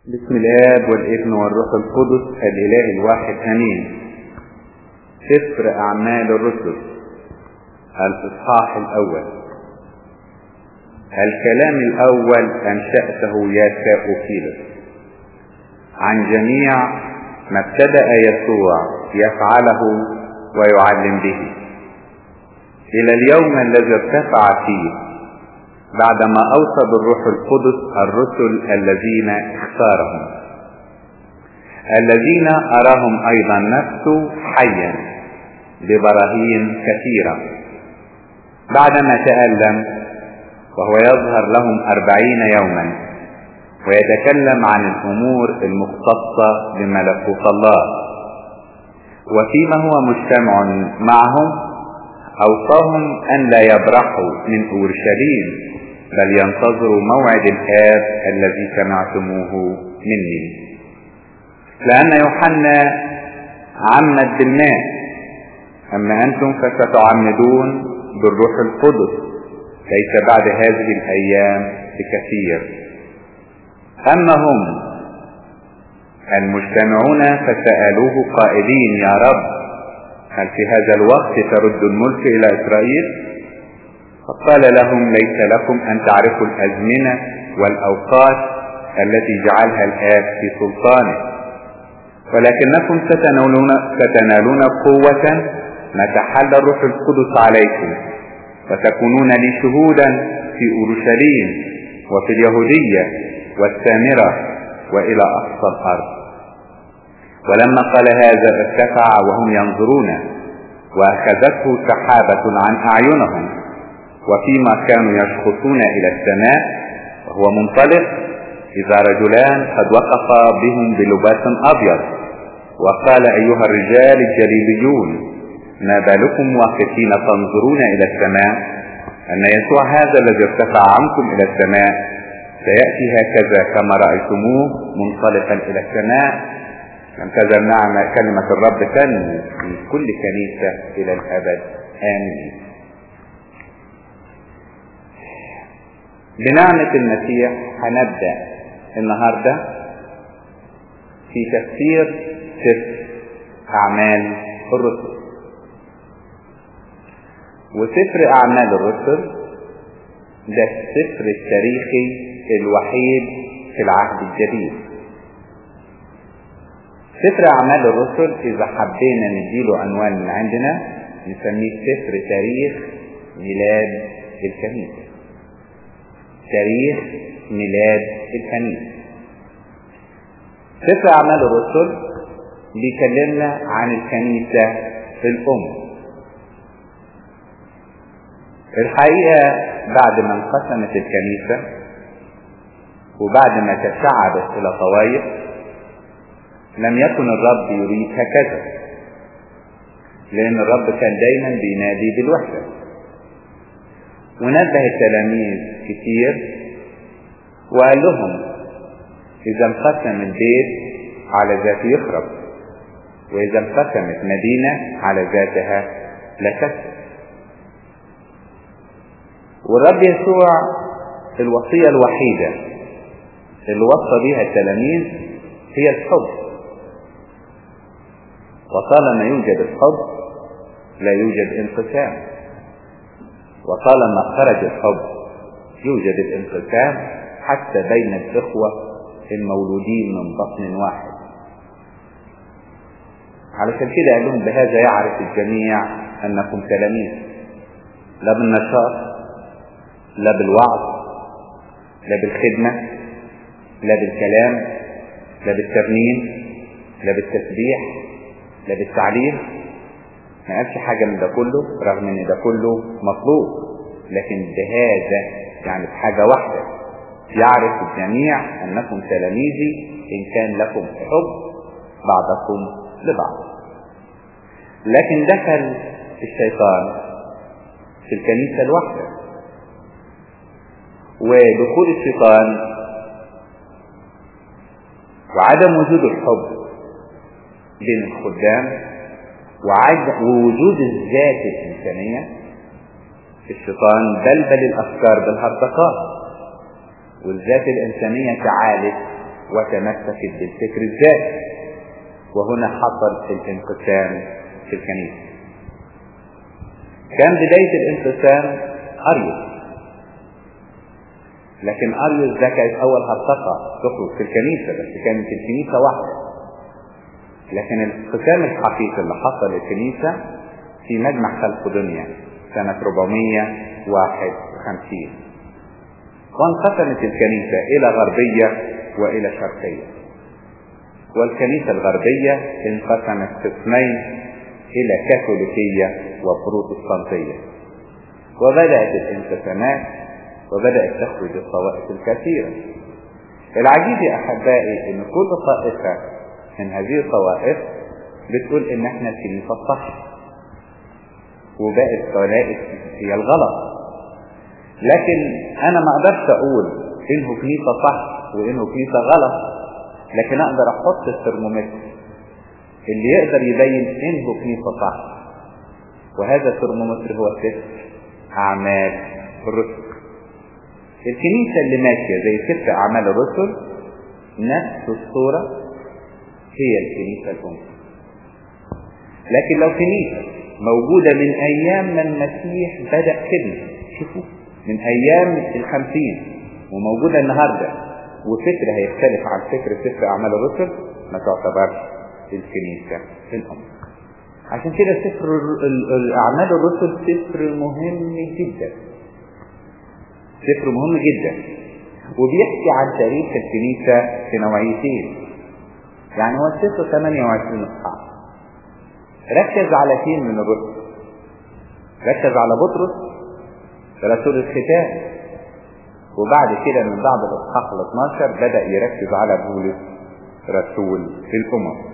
بسم الآب والابن والروح القدس الإله الواحد آمين سفر أعمال الرسل الإصحاح الأول الكلام الأول أنشأته يا كاوفيلس عن جميع ما ابتدأ يسوع يفعله ويعلم به إلى اليوم الذي ارتفع فيه بعدما أوصى بالروح القدس الرسل الذين اختارهم الذين أراهم أيضا نفسه حيا ببراهين كثيرة بعدما تألم وهو يظهر لهم أربعين يوما ويتكلم عن الأمور المختصة بملكوت الله وفيما هو مجتمع معهم أوصاهم أن لا يبرحوا من أورشليم بل ينتظروا موعد الآب الذي سمعتموه مني لأن يوحنا عمد بالماء أما أنتم فستعمدون بالروح القدس ليس بعد هذه الأيام بكثير أما هم المجتمعون فسألوه قائلين يا رب هل في هذا الوقت ترد الملك إلى إسرائيل؟ فقال لهم ليس لكم أن تعرفوا الأزمنة والأوقات التي جعلها الآب في سلطانه ولكنكم ستنالون, ستنالون قوة متى حل الروح القدس عليكم وتكونون لي شهودا في أورشليم وفي اليهودية والسامرة وإلى أقصى الأرض ولما قال هذا ارتفع وهم ينظرون وأخذته سحابة عن أعينهم وفيما كانوا يشخصون إلى السماء وهو منطلق إذا رجلان قد وقفا بهم بلباس أبيض وقال أيها الرجال الجليليون ما بالكم واقفين تنظرون إلى السماء أن يسوع هذا الذي ارتفع عنكم إلى السماء سيأتي هكذا كما رأيتموه منطلقا إلى السماء انتظر نعم كلمة الرب تنمو في كل كنيسة إلى الأبد آمين بنعمة المسيح هنبدأ النهاردة في تفسير سفر أعمال الرسل وسفر أعمال الرسل ده السفر التاريخي الوحيد في العهد الجديد سفر أعمال الرسل إذا حبينا نديله عنوان من عندنا نسميه سفر تاريخ ميلاد الكنيسة تاريخ ميلاد الكنيسة سفر أعمال الرسل بيكلمنا عن الكنيسة الأم الحقيقة بعد ما انقسمت الكنيسة وبعد ما تشعبت إلى طوائف لم يكن الرب يريد هكذا لأن الرب كان دايما بينادي بالوحدة ونبه التلاميذ كتير وقال لهم إذا انقسم البيت على ذاته يخرب وإذا انقسمت مدينة على ذاتها لا تسر والرب يسوع الوصية الوحيدة اللي وصى بها التلاميذ هي الحب وطالما يوجد الحب لا يوجد انقسام وطالما خرج الحب يوجد الانقسام حتى بين الإخوة المولودين من بطن واحد علشان كده قال لهم بهذا يعرف الجميع أنكم تلاميذ لا بالنشاط لا بالوعظ لا بالخدمة لا بالكلام لا بالترنيم لا بالتسبيح لا بالتعليم ما قالش حاجة من ده كله رغم ان ده كله مطلوب لكن بهذا يعني بحاجة واحدة يعرف الجميع انكم تلاميذي ان كان لكم حب بعضكم لبعض لكن دخل الشيطان في الكنيسة الواحدة ودخول الشيطان وعدم وجود الحب بين الخدام ووجود الذات الإنسانية الشيطان بلبل الأفكار بالهرطقات والذات الإنسانية تعالت وتمسكت بالفكر الذاتي وهنا حصل الانقسام في الكنيسة كان بداية الانقسام أريوس لكن أريوس ده كانت أول هرطقة تخرج في الكنيسة بس كانت الكنيسة واحدة لكن الانقسام الحقيقي اللي حصل للكنيسة في مجمع خلق دنيا سنة 451 وانقسمت الكنيسة إلى غربية وإلى شرقية والكنيسة الغربية انقسمت قسمين إلى كاثوليكية وبروتستانتية وبدأت الانقسامات وبدأت تخرج الطوائف الكثيرة العجيب يا أحبائي إن كل طائفة من هذه الطوائف بتقول إن إحنا الكنيسة الصح وباقي الطوائف هي الغلط لكن أنا ما أقدرش أقول إنه كنيسة صح وإنه كنيسة غلط لكن أقدر أحط الترمومتر اللي يقدر يبين إنه كنيسة صح وهذا الترمومتر هو سفر أعمال الرسل الكنيسة اللي ماشية زي سفر أعمال الرسل نفس الصورة هي الكنيسة الأم لكن لو كنيسة موجودة من أيام ما المسيح بدأ خدمة شوفوا من أيام الخمسين وموجودة النهاردة وفكر هيختلف عن فكر سفر أعمال الرسل ما تعتبرش الكنيسة الأم عشان كده سفر أعمال الرسل سفر مهم جدا سفر مهم جدا وبيحكي عن تاريخ الكنيسة في نوعيتين يعني هو السفر 28 اصحاح ركز على فين من الرسل ركز على بطرس رسول الختام وبعد كده من بعد الاصحاح ال 12 بدا يركز على بولس رسول الامم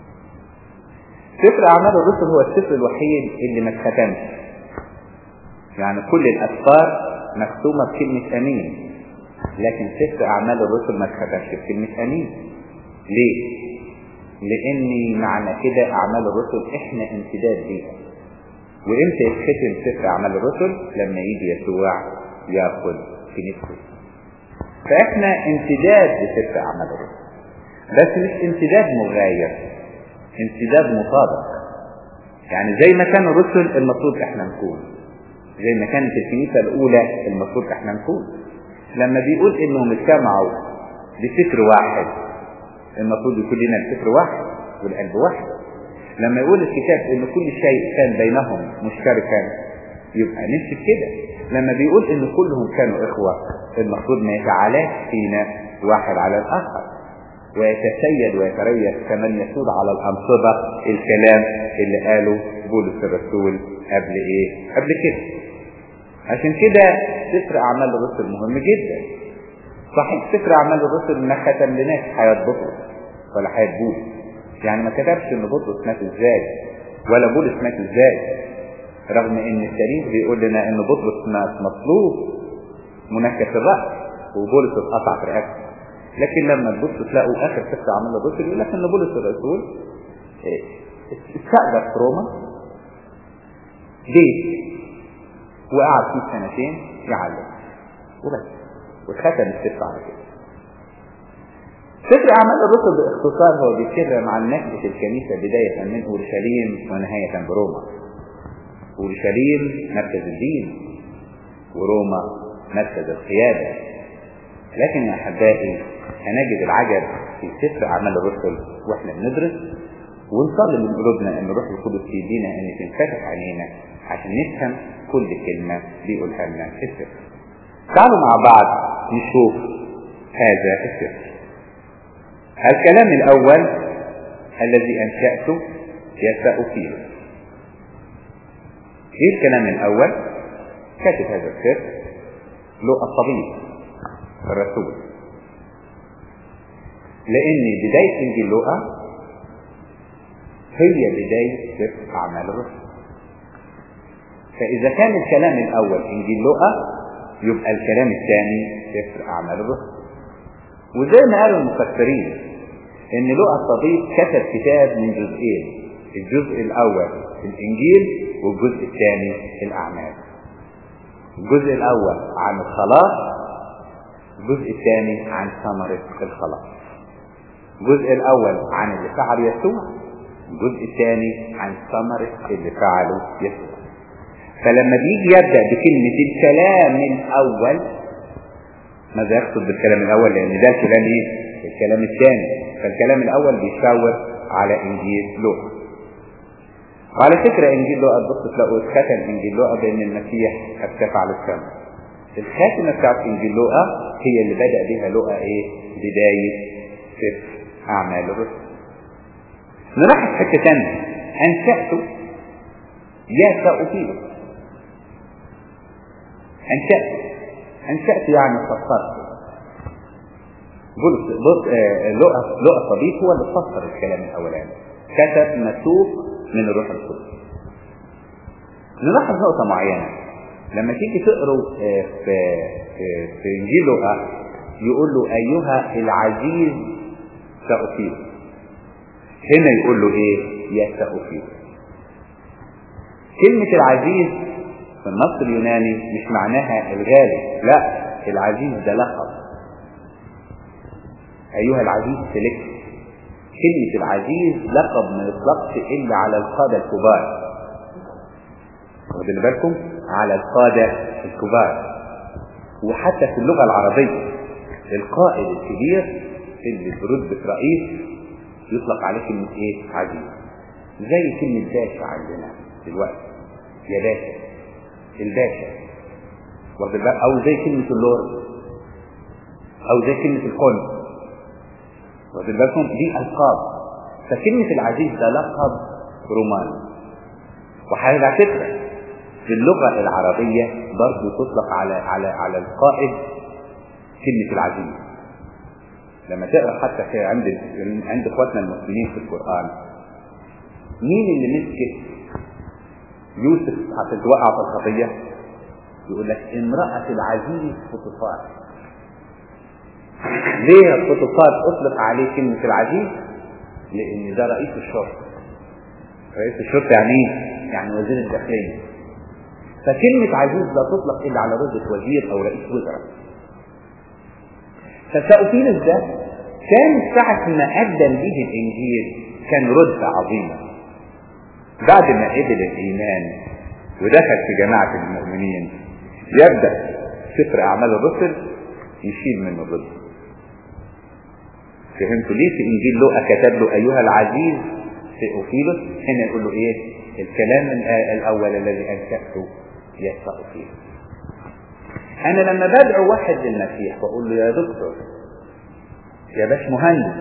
سفر اعمال الرسل هو السفر الوحيد اللي ما اتختمش يعني كل الاسفار مختومه بكلمه امين لكن سفر اعمال الرسل ما اتختمش بكلمه امين ليه لان معنى كده اعمال الرسل احنا امتداد ليها وامتى يتختم سفر اعمال الرسل لما يجي يسوع ياخذ في نفسه فاحنا امتداد لسفر اعمال الرسل بس مش امتداد مغاير امتداد مطابق يعني زي ما كانوا الرسل المفروض احنا نكون زي ما كانت الكنيسه الاولى المفروض احنا نكون لما بيقول انهم اجتمعوا بفكر واحد المفروض يكون لنا الفكر واحد والقلب واحد لما يقول الكتاب ان كل شيء كان بينهم مشتركا يبقى نمشي كده لما بيقول ان كلهم كانوا اخوة المفروض ما يتعالاش فينا واحد على الاخر ويتسيد ويتريث كمن يسود على الانصبة الكلام اللي قاله بولس الرسول قبل ايه قبل كده عشان كده سفر اعمال الرسل مهم جدا صحيح سفر اعمال الرسل ما ختم لناش حياة بطرس ولا حياة بولس يعني ما كتبش ان بطرس مات ازاي ولا بولس مات ازاي رغم ان التاريخ بيقول لنا ان بطرس مات مصلوب منكس الرأس وبولس اتقطع في رقبته لكن لما تبص تلاقوا اخر سفر اعمال الرسل يقول لك ان بولس الرسول استقبل في روما بيت وقعد فيه سنتين يعلم وبس واتختم السفر على كده سفر أعمال الرسل باختصار هو بيتكلم عن نشأة الكنيسة بداية من أورشليم ونهاية بروما أورشليم مركز الدين وروما مركز القيادة لكن يا أحبائي هنجد العجب في سفر أعمال الرسل وإحنا بندرس ونصلي من قلوبنا ان الروح القدس يدينا ان تنفتح عينينا عشان نفهم كل كلمة بيقولها لنا في السفر. تعالوا مع بعض نشوف هذا السفر. الكلام الأول الذي أنشأته يسأ فيه. ايه الكلام الأول؟ كاتب هذا السفر لقى الطبيب الرسول. لأن بداية إنجيل لقى هي بداية سفر أعمال الرسل فإذا كان الكلام الأول إنجيل لقى يبقى الكلام الثاني سفر أعمال الرسل وزي ما قالوا المفسرين إن لقى الطبيب كتب كتاب من جزئين الجزء الأول الإنجيل والجزء الثاني الأعمال الجزء الأول عن الخلاص الجزء الثاني عن ثمرة الخلاص الجزء الاول عن اللي فعل يسوع الجزء الثاني عن ثمرة اللي فعله يسوع فلما بيجي يبدأ بكلمة الكلام الأول ماذا يقصد بالكلام الأول لأن ده الكلام إيه؟ الكلام الثاني فالكلام الأول بيشاور على إنجيل لوقا وعلى فكرة إنجيل لوقا تبص تلاقوا اتختم إنجيل لوقا بأن المسيح ارتفع على السماء الخاتمة بتاعت إنجيل لوقا هي اللي بدأ بها لوقا إيه؟ بداية سفر أعمال الرسل نلاحظ حتة ثانية أنشأته يا سأطيله أنشأته أنشأته يعني فسرته بولس لقى لقى صديق هو اللي فسر الكلام الأولاني كتب مسوق من الروح القدس نلاحظ نقطة معينة لما تيجي تقروا في في, في إنجيل لقى يقول له أيها العزيز سأطيله هنا يقول له ايه يا سأفيد كلمة العزيز في النص اليوناني مش معناها الغالي لا العزيز ده لقب ايها العزيز سلك كلمة العزيز لقب ما يطلقش الا على القادة الكبار واخدين بالكم على القادة الكبار وحتى في اللغة العربية القائد الكبير اللي برتبة رئيس يطلق عليه كلمة ايه عزيز زي كلمة باشا عندنا دلوقتي يا باشا الباشا واخد او زي كلمة اللورد او زي كلمة الكون واخد بالكم دي القاب فكلمة العزيز ده لقب روماني وعلى فكرة في اللغة العربية برضه تطلق على على على القائد كلمة العزيز لما تقرا حتى في عند عند اخواتنا المسلمين في القران مين اللي مسك يوسف عشان توقع في الخطيه يقول لك امراه العزيز فطفار ليه فطفار اطلق عليه كلمه العزيز لان ده رئيس الشرطه رئيس الشرطه يعني ايه يعني وزير الداخليه فكلمه عزيز لا تطلق الا على رتبه وزير او رئيس وزراء فسأوفيلوس ده كان ساعة ما قدم به الإنجيل كان رتبة عظيمة بعد ما قبل الإيمان ودخل في جماعة المؤمنين يبدأ سفر أعمال الرسل يشيل منه الرتبة فهمتوا ليه في إنجيل لوقا كتب له أيها العزيز سيوفيلوس هنا يقول له إيه الكلام الأول الذي أنشأته يا سيوفيلوس انا لما بدعو واحد للمسيح بقول له يا دكتور يا باش مهندس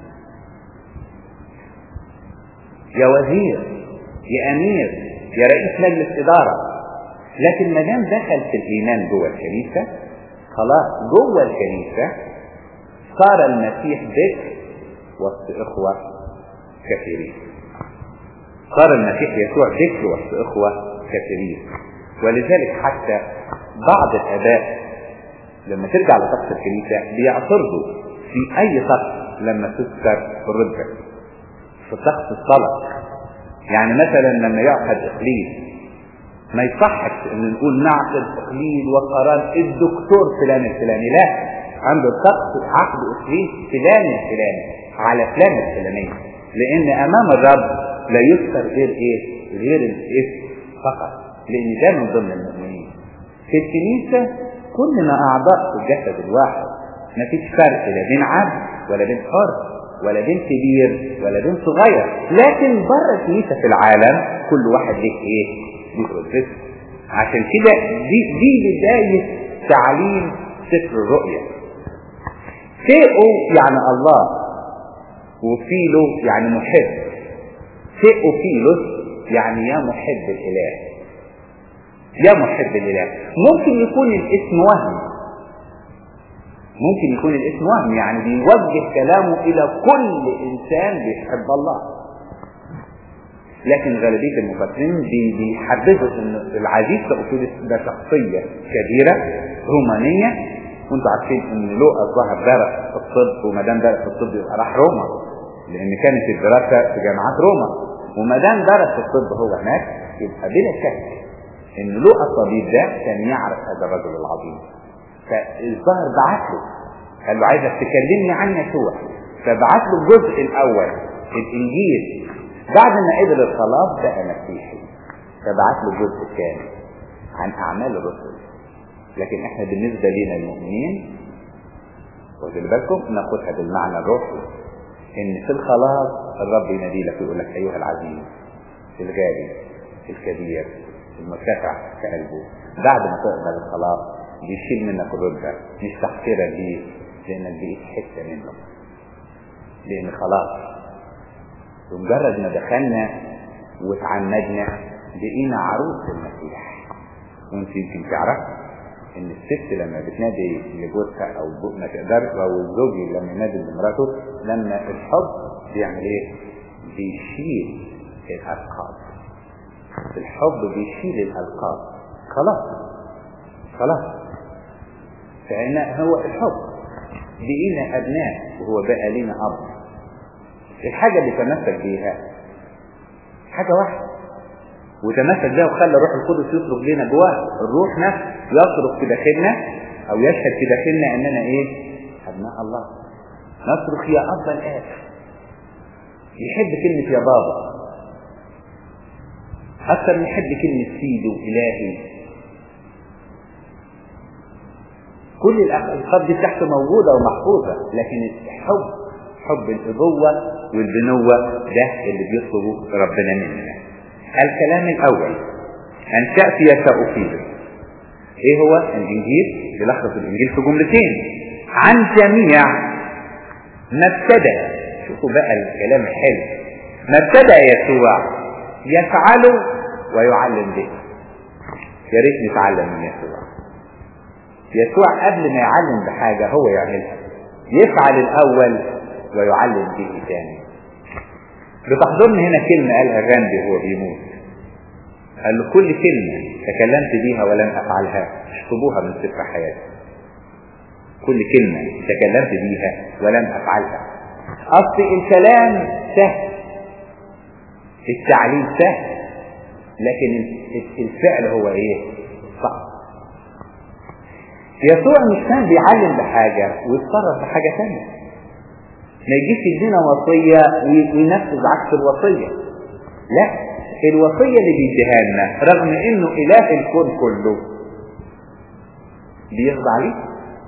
يا وزير يا امير يا رئيس مجلس اداره لكن ما دام دخل في الايمان جوه الكنيسه خلاص جوه الكنيسه صار المسيح ذكر وسط اخوه كثيرين صار المسيح يسوع ذكر وسط اخوه كثيرين ولذلك حتى بعض الاباء لما ترجع لطقس الكنيسة بيعترضوا في اي طقس لما تذكر الرتبة في طقس الصلاة يعني مثلا لما يعقد اقليل ما يصحش ان نقول نعقد اقليل وقرار الدكتور فلان الفلاني لا عنده طقس عقد اقليل فلان الفلاني على فلان الفلاني لان امام الرب لا يذكر غير ايه غير الاسم فقط لان ده من ضمن المؤمنين في الكنيسة كلنا أعضاء في الجسد الواحد ما فيش فرق لا بين عبد ولا بين حر ولا بين كبير ولا بين صغير لكن بره الكنيسة في العالم كل واحد ليه ايه؟ ليه رتبته عشان كده دي دي بداية تعليم سفر الرؤيا ثيئو يعني الله وفيلو يعني محب ثيئوفيلوس يعني يا محب الإله يا محب الإله ممكن يكون الاسم وهم ممكن يكون الاسم وهم يعني بيوجه كلامه إلى كل إنسان بيحب الله لكن غالبية المفسرين بيحددوا ان العزيز تأصيل ده شخصية كبيرة رومانية وانتوا عارفين ان لوقا ظهر درس في الطب وما دام درس في الطب يبقى راح روما لان كانت الدراسة في جامعات روما وما دام درس في الطب هو هناك يبقى بلا شك ان لوقا الطبيب ده كان يعرف هذا الرجل العظيم فالظاهر بعت له قال له عايزك تكلمني عن يسوع فبعت له الجزء الاول الانجيل بعد ما قبل الخلاص بقى مسيحي فبعت له الجزء الثاني عن اعمال الرسل لكن احنا بالنسبة لنا المؤمنين واخدوا بالكم ناخدها بالمعنى الروحي ان في الخلاص الرب ينادي لك ويقول لك ايها العزيز الغالي الكبير المرتفع في قلبه بعد ما تقبل الخلاص بيشيل منك الرتبة مش تحقيرا ليه لانك بقيت حتة منه لان خلاص بمجرد ما دخلنا وتعمدنا بقينا عروس المسيح وانت يمكن تعرف ان الست لما بتنادي لجوزها او ما تقدرش او الزوج لما ينادي لمراته لما الحب بيعمل ايه بيشيل الالقاب الحب بيشيل الالقاب خلاص خلاص فإن هو الحب بقينا أبناء وهو بقى لنا أب الحاجة اللي تمسك بيها حاجة واحدة وتمسك بيها وخلى الروح القدس يصرخ لنا جواه الروح نفسه يصرخ في داخلنا أو يشهد في داخلنا أننا إيه؟ أبناء الله نصرخ يا أبا الآب يحب كلمة يا بابا أكثر من يحب كلمة سيدي وإلهي كل الألقاب دي تحته موجودة ومحفوظة لكن الحب حب الأبوة والبنوة ده اللي بيطلبه ربنا مننا الكلام الأول أن تأتي تأوفيل إيه هو الإنجيل بلخص الإنجيل في جملتين عن جميع ما ابتدأ شوفوا بقى الكلام الحلو ما ابتدأ يسوع يفعله ويعلم به يا ريت نتعلم من يسوع يسوع قبل ما يعلم بحاجة هو يعملها يفعل الأول ويعلم به ثاني بتحضرني هنا كلمة قالها غاندي وهو بيموت قال له كل كلمة تكلمت بيها ولم أفعلها اشطبوها من سفر حياتي كل كلمة تكلمت بيها ولم أفعلها أصل الكلام سهل التعليم سهل لكن الفعل هو ايه صعب يسوع مش كان بيعلم بحاجة ويتصرف بحاجة ثانية ما يجيش يدينا وصية وينفذ عكس الوصية لا الوصية اللي بيديها لنا رغم انه اله الكون كله بيخضع ليه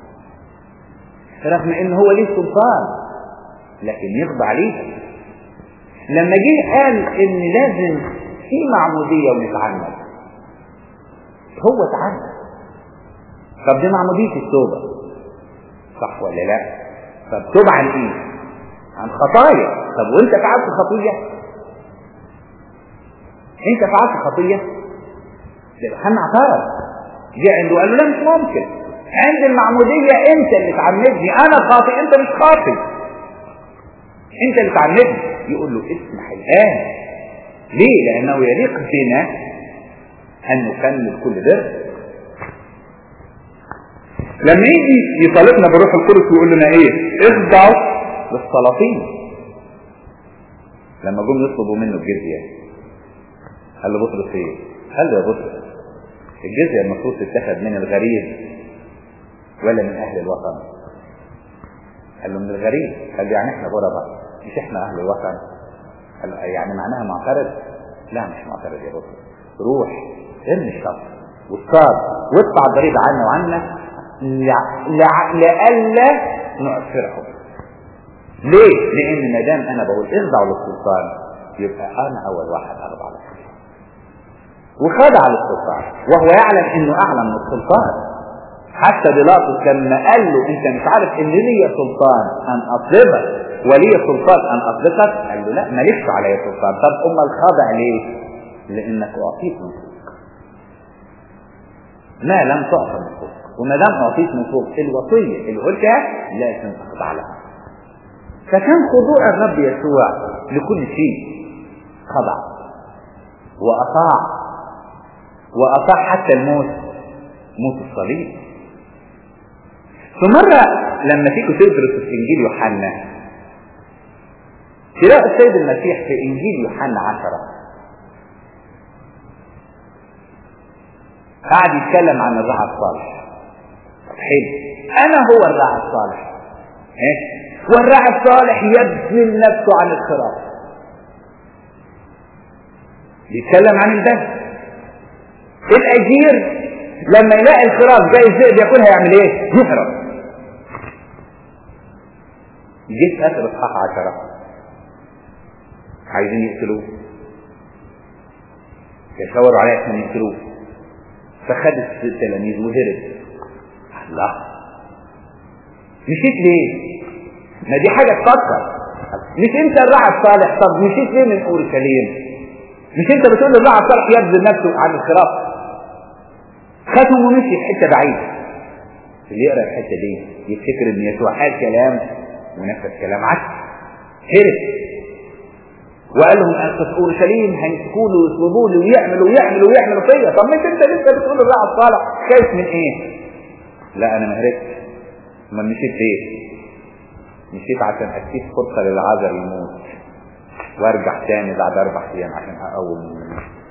رغم انه هو ليه سلطان لكن يخضع ليه لما جه قال ان لازم في معمودية ونتعمد هو اتعمد طب دي معمودية التوبة صح ولا لا طب توب عن ايه عن خطايا طب وانت فعلت خطية انت فعلت خطية ده يوحنا اعترض جه عنده قال له لا مش ممكن عند المعمودية انت اللي تعمدني انا خاطئ انت مش خاطئ انت اللي تعمدني يقول له اسمح الان ليه لانه يليق بنا ان نكمل كل ده لما يجي يطالبنا بالروح القدس ويقول لنا ايه اخضعوا للسلاطين لما جم يطلبوا منه الجزية قال له بطرس ايه قال له يا بطرس الجزية المفروض تتخذ من الغريب ولا من اهل الوطن قال له من الغريب قال له يعني احنا غرباء مش احنا اهل الوطن قال له يعني معناها معترض لا مش معترض يا بطرس روح ارمي الشط والصاد وادفع الضريبة عنا وعنك لألا نعثرهم ليه؟ لأن ما دام أنا بقول اخضعوا للسلطان يبقى أنا أول واحد أخضع للسلطان وخضع للسلطان وهو يعلم إنه أعلى من السلطان حتى بيلاطس لما قال له أنت مش عارف إن لي سلطان أن أطلبك ولي سلطان أن أطلقك قال له لا مالكش علي سلطان طب أما الخاضع ليه؟ لأنك أعطيت من فوق ما لم تعطى من فوق وما دام اعطيت من فوق الوصيه اللي قلتها لازم تخضع لها فكان خضوع الرب يسوع لكل شيء خضع واطاع واطاع حتى الموت موت الصليب فمرة لما تيجوا تدرسوا في انجيل يوحنا تلاقوا السيد المسيح في انجيل يوحنا عشرة قاعد يتكلم عن الرعى الصالح حلو انا هو الراعي الصالح ايه والراعي الصالح يبذل نفسه عن الخراف بيتكلم عن البذل الاجير لما يلاقي الخراف جاي الذئب ياكلها يعمل ايه؟ يهرب جيت اخر اصحاح عشرة عايزين يقتلوه يشاوروا عليه عشان يقتلوه فخد التلاميذ وهرب الله مشيت ليه؟ ما دي حاجة تفكر مش انت الراعي الصالح طب مشيت ليه من اورشليم؟ مش انت بتقول الراعي الصالح يبذل نفسه عن الخراف خدهم ومشي في حته بعيده اللي يقرا الحته دي يفتكر ان يسوع قال كلام ونفذ كلام عكس هرب وقال لهم انت في اورشليم هيمسكوني ويصلبوني ويعملوا ويعملوا ويعملوا فيا طب مش انت لسه بتقول الراعي الصالح خايف من ايه؟ لا انا ما هربتش امال مشيت ليه؟ مشيت عشان اديك فرصه للعذر يموت وارجع تاني بعد اربع ايام عشان اقوم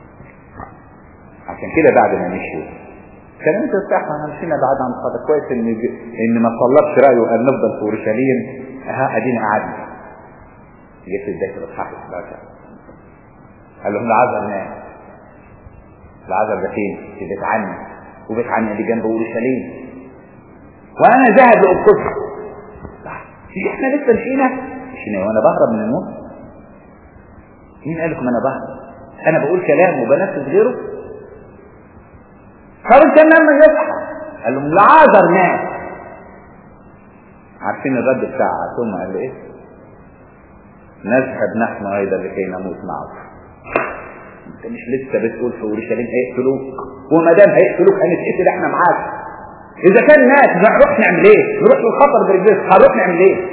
عشان كده بعد ما مشوا كلام انت ارتاح احنا مشينا بعد عن الصدق كويس ان ان ما صلبش رايه وقال نفضل في اورشليم ها ادينا قعدنا جه في بدايه الاصحاح 11 قال لهم العذر نام العذر ده فين؟ في بيت عني وبيت عني اللي جنب اورشليم وانا ذاهب لانقذها احنا لسه مشينا مشينا وانا بهرب من الموت مين قال لكم انا بهرب انا بقول كلام وبنفذ غيره قالوا كان لما يصحى قال لهم العذر نام عارفين الرد بتاع ثم قال له ايه نذهب نحن ايضا لكي نموت معه انت مش لسه بتقول في اورشليم هيقتلوك وما دام هيقتلوك هنتقتل احنا معاك اذا كان مات نروح نعمل ايه نروح للخطر برجليك هنروح نعمل ايه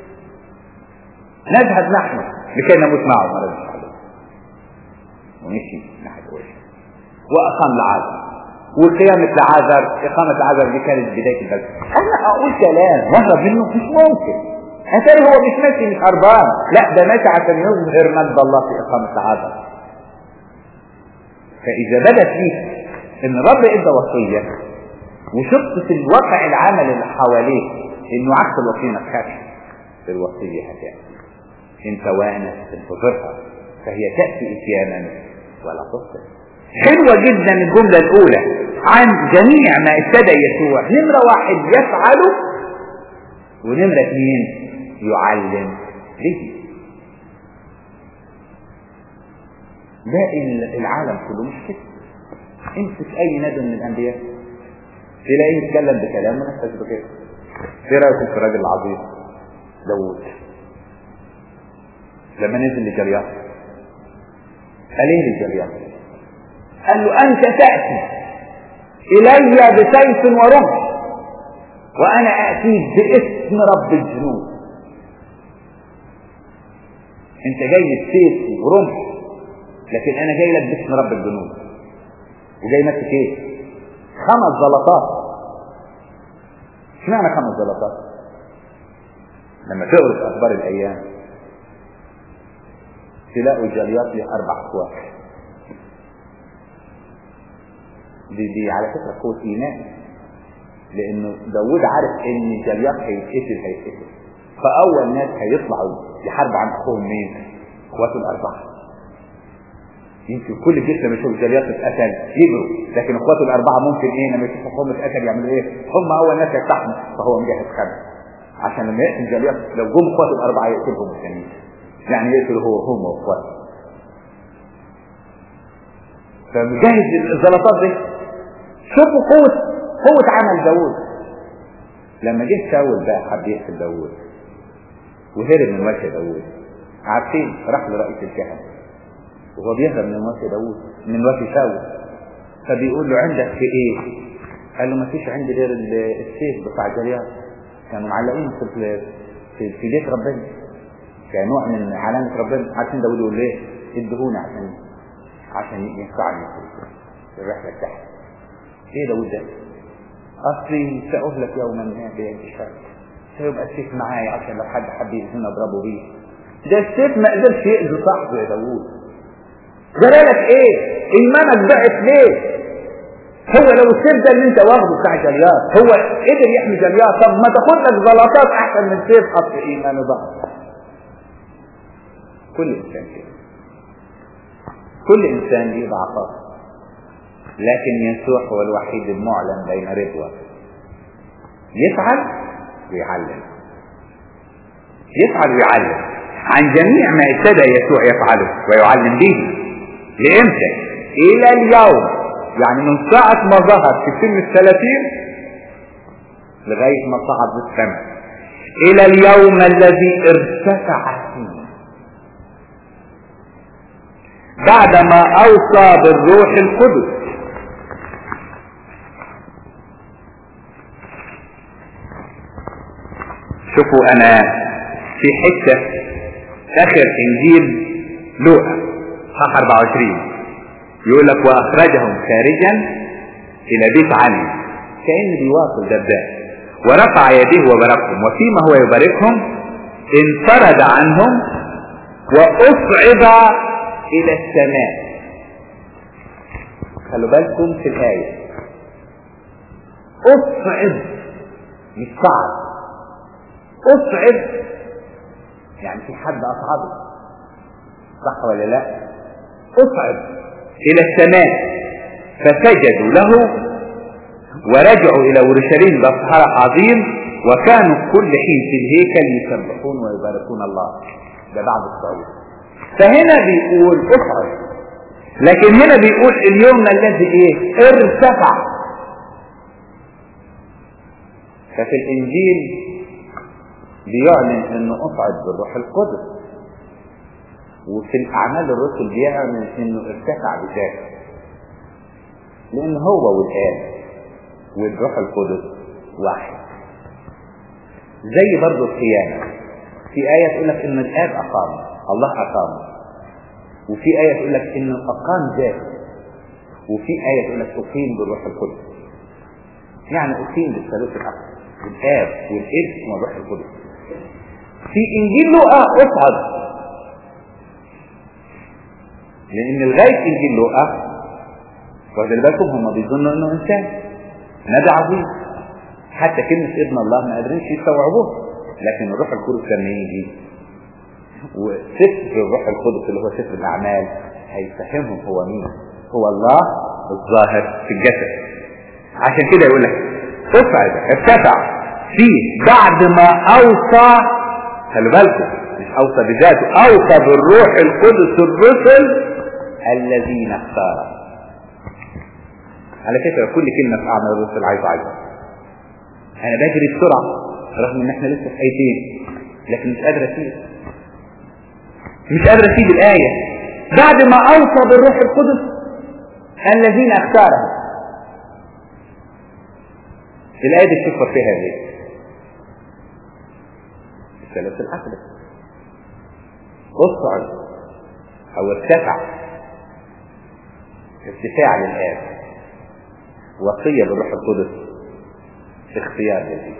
نذهب نحن لكي نموت معه ما ردش عليه ومشي ناحيه اورشليم واقام العازر وقيامة العذر إقامة العذر دي كانت بداية البلد أنا أقول كلام وهرب منه مش ممكن أتاري هو مش ماشي مش هربان لا ده ماشي عشان يظهر مجد الله في إقامة العذر فإذا بدت ليك إن الرب إدى وصية وشفت في الواقع العمل اللي حواليك إنه عكس الوصية ما تخافش الوصية هتأتي إن توانت انتظرها فهي تأتي إتيانا ولا تبطل حلوة جدا الجملة الأولى عن جميع ما ابتدى يسوع نمرة واحد يفعل ونمرة اثنين يعلم به باقي العالم كله مش كده امسك اي نبي من الانبياء تلاقيه يتكلم بكلام ونفذ بكده ايه رايكم في الراجل العظيم داوود لما نزل لجريان قال ايه لجريان قال له أنت تأتي إلي بسيف ورمح وأنا آتيك باسم رب الجنود أنت جاي بسيف ورمح لكن أنا جاي لك باسم رب الجنود وجاي ماسك إيه؟ خمس زلطات اشمعنى خمس زلطات؟ لما تقروا في أخبار الأيام تلاقوا جليات له أربع أكواخ دي, دي على فكرة قوة إيمان لأنه داود عارف إن جليات هيتقتل هيتقتل فأول ناس هيطلعوا يحاربوا عن أخوهم مين؟ إخواته الأربعة يمكن كل الجيش لما يشوف جليات اتقتل يجروا لكن إخواته الأربعة ممكن إيه لما يشوفوا أخوهم اتقتل يعملوا إيه؟ هم أول ناس يفتحوا فهو مجهز خمس عشان لما يقتل جليات لو جم إخواته الأربعة يقتلهم الثانيين يعني يقتل هو هم وإخواته فمجهز الزلطات دي شوفوا قوة قوة عمل داوود لما جه شاول بقى حب يقتل داوود وهرب من وجه داوود عارفين راح لرئيس الكهنة وهو بيهرب من وجه داوود من وجه شاول فبيقول له عندك في ايه؟ قال له ما فيش عندي غير السيف بتاع جليات كانوا معلقين في في, في بيت ربنا كنوع من علامة ربنا عشان داوود يقول له ايه؟ ادهوني عشان عشان ينفعني في الرحلة بتاعتي ايه داود ده اصلي سأهلك يوما ما بيد الشر سيبقى السيف معايا عشان لو حد حب يأذيني اضربه بيه ده السيف ما قدرش يأذي صاحبه يا داوود جرالك ايه ايمانك ضعف ليه هو لو السيف ده اللي انت واخده بتاع جليات هو قدر يحمي جليات طب ما تاخد لك زلطات احسن من سيف خط ايمانه ضعف كل انسان كده كل انسان ليه ضعفات لكن يسوع هو الوحيد المعلن بين رضوة يفعل ويعلم يفعل ويعلم عن جميع ما ابتدى يسوع يفعله ويعلم به لامتى الى اليوم يعني من ساعة ما ظهر في سن الثلاثين لغاية ما صعد للسماء الى اليوم الذي ارتفع فيه بعدما اوصى بالروح القدس شوفوا انا في حتة اخر انجيل لوقا صح 24 يقول لك واخرجهم خارجا الى بيت علي كأن بيواصل دبداب ورفع يديه وباركهم وفيما هو يباركهم انفرد عنهم واصعد الى السماء خلوا بالكم في الآية اصعد مش صعد اصعد يعني في حد اصعده صح ولا لا اصعد الى السماء فسجدوا له ورجعوا الى اورشليم بصحراء عظيم وكانوا كل حين في الهيكل يسبحون ويباركون الله ده بعد الصعود فهنا بيقول اصعد لكن هنا بيقول اليوم الذي ايه ارتفع ففي الانجيل بيعلن انه اصعد بالروح القدس وفي الاعمال الرسل بيعلن انه ارتفع بذاته لان هو والاب والروح القدس واحد زي برضه القيامه في ايه تقول لك ان الاب اقام الله اقام وفي آية تقول لك إنه أقام ذاته وفي آية تقول لك أقيم بالروح القدس يعني أقيم بالثالوث الأقدس الآب والابن والروح القدس في إنجيل لوقا أصعد لأن لغاية إنجيل لوقا واخد بالكم هم بيظنوا إنه إنسان نبي عظيم حتى كلمة ابن الله ما قادرينش يستوعبوها لكن الروح القدس لما يجي وسفر الروح القدس اللي هو سفر الاعمال هيفهمهم هو مين هو الله الظاهر في الجسد عشان كده يقول لك اصعد ارتفع فيه بعد ما اوصى خلي بالكم مش اوصى بذاته اوصى بالروح القدس الرسل الذين اختار على فكره كل كلمه في اعمال الرسل عايز عايز انا بجري بسرعه رغم ان احنا لسه في ايتين لكن مش قادر اسيب مش قادر اسيب الآية بعد ما أوصى بالروح القدس الذين اختارهم الآية دي بتفكر فيها ليه؟ الثلاث الأقدس اصعد أو ارتفع ارتفاع للآب وصية بالروح القدس اختيار للإنسان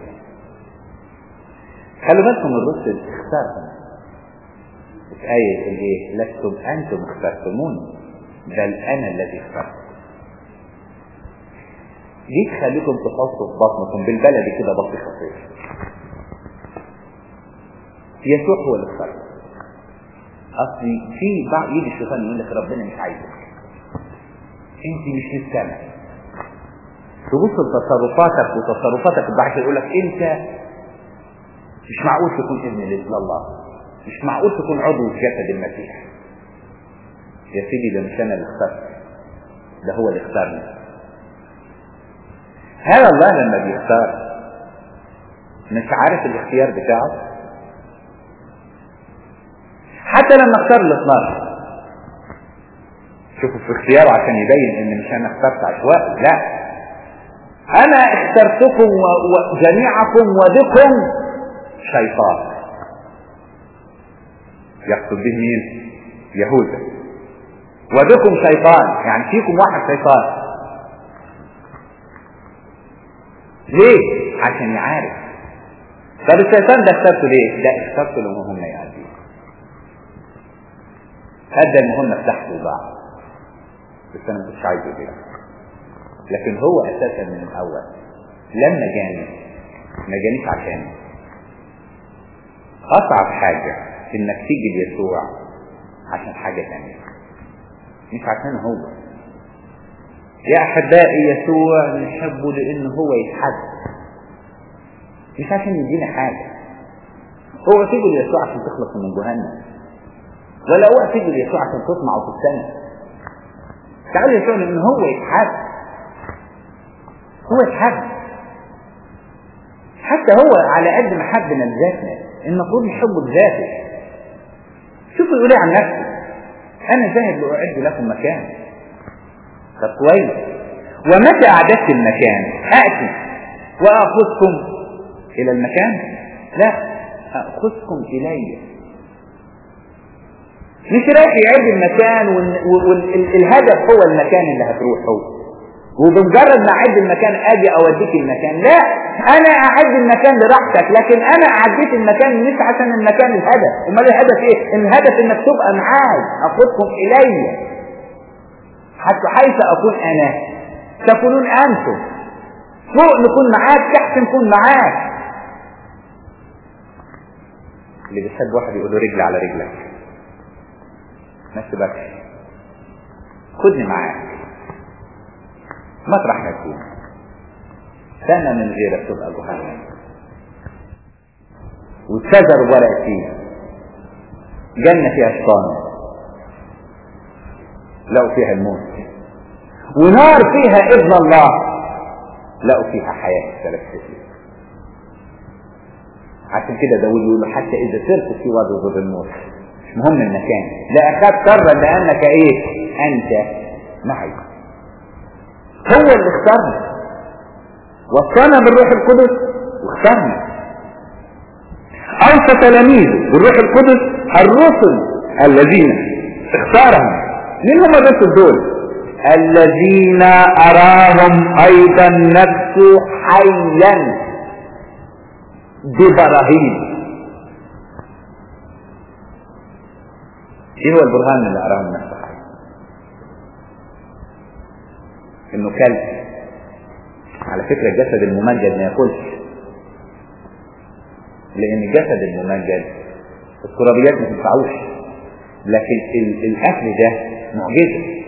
خلوا بالكم الرسل اختارهم في آية الإيه؟ لستم أنتم اخترتموني بل أنا الذي اخترتكم. دي تخليكم تحطوا في بطنكم بالبلدي كده بطيخة صيف. يسوع هو اللي اختارك. أصلي في بعض يجي الشيطان يقول لك ربنا مش عايزك. أنت مش للسنة. تبص لتصرفاتك وتصرفاتك بعد يقول لك أنت مش معقول تكون ابن لله. مش معقول تكون عضو في جسد المسيح يا سيدي ده مش انا اللي اخترت ده هو اللي اختارني هل الله لما بيختار مش عارف الاختيار بتاعه حتى لما اختار ال 12 شوفوا في اختياره عشان يبين ان مش انا اخترت عشوائي لا انا اخترتكم وجميعكم وبكم شيطان يقصد به مين يهوذا وبكم شيطان يعني فيكم واحد شيطان ليه عشان يعارف طب الشيطان ده اخترته ليه ده اخترته لمهمة يعدي ادى المهمة بتاعته لبعض بس انا مش عايزه كده لكن هو اساسا من الاول لما جاني ما جانيش عشاني اصعب حاجة انك تيجي ليسوع عشان حاجة تانية مش عشان هو يا احبائي يسوع نحبه لان هو يتحب مش عشان يدينا حاجة هو تيجي ليسوع عشان تخلص من جهنم ولا هو تيجي ليسوع عشان تطمع في السنة تعالوا يسوع لان هو يتحب هو يتحب حتى هو على قد ما حبنا لذاتنا المفروض نحبه بذاته شوفوا يقول ايه عن نفسه انا ذاهب لاعد لكم مكان طب كويس ومتى اعددت المكان اتي واخذكم الى المكان لا اخذكم الي مش رايح يعد المكان والهدف هو المكان اللي هتروحه وبمجرد ما اعد المكان اجي اوديك المكان لا انا اعد المكان لراحتك لكن انا اعديت المكان مش عشان المكان الهدف امال الهدف ايه الهدف انك تبقى معاي اخذكم الي حتى حيث اكون انا تكونون انتم فوق نكون معاك تحت نكون معاك اللي بيحب واحد يقول له رجل على رجلك ما تسيبكش خدني معاك مطرح ما تكون سنة من غيرك تبقى جهنم واتشجر ورق فيه جنة فيها شيطان لقوا فيها الموت ونار فيها ابن الله لقوا فيها حياة ثلاث سنين عشان كده داود يقول حتى اذا سرت في وادي ظل الموت مش مهم المكان لا اخاف شرا لانك ايه انت معي هو اللي اختارنا وصانا بالروح القدس واختارنا اوصى تلاميذه بالروح القدس الرسل الذين اختارهم مين هم الرسل دول الذين اراهم ايضا نفسه حيا ببراهين ايه هو البرهان اللي اراهم نفسه حيا انه كلب على فكرة الجسد الممجد ما ياكلش لان الجسد الممجد الترابيات ما تنفعوش لكن الاكل ده معجزة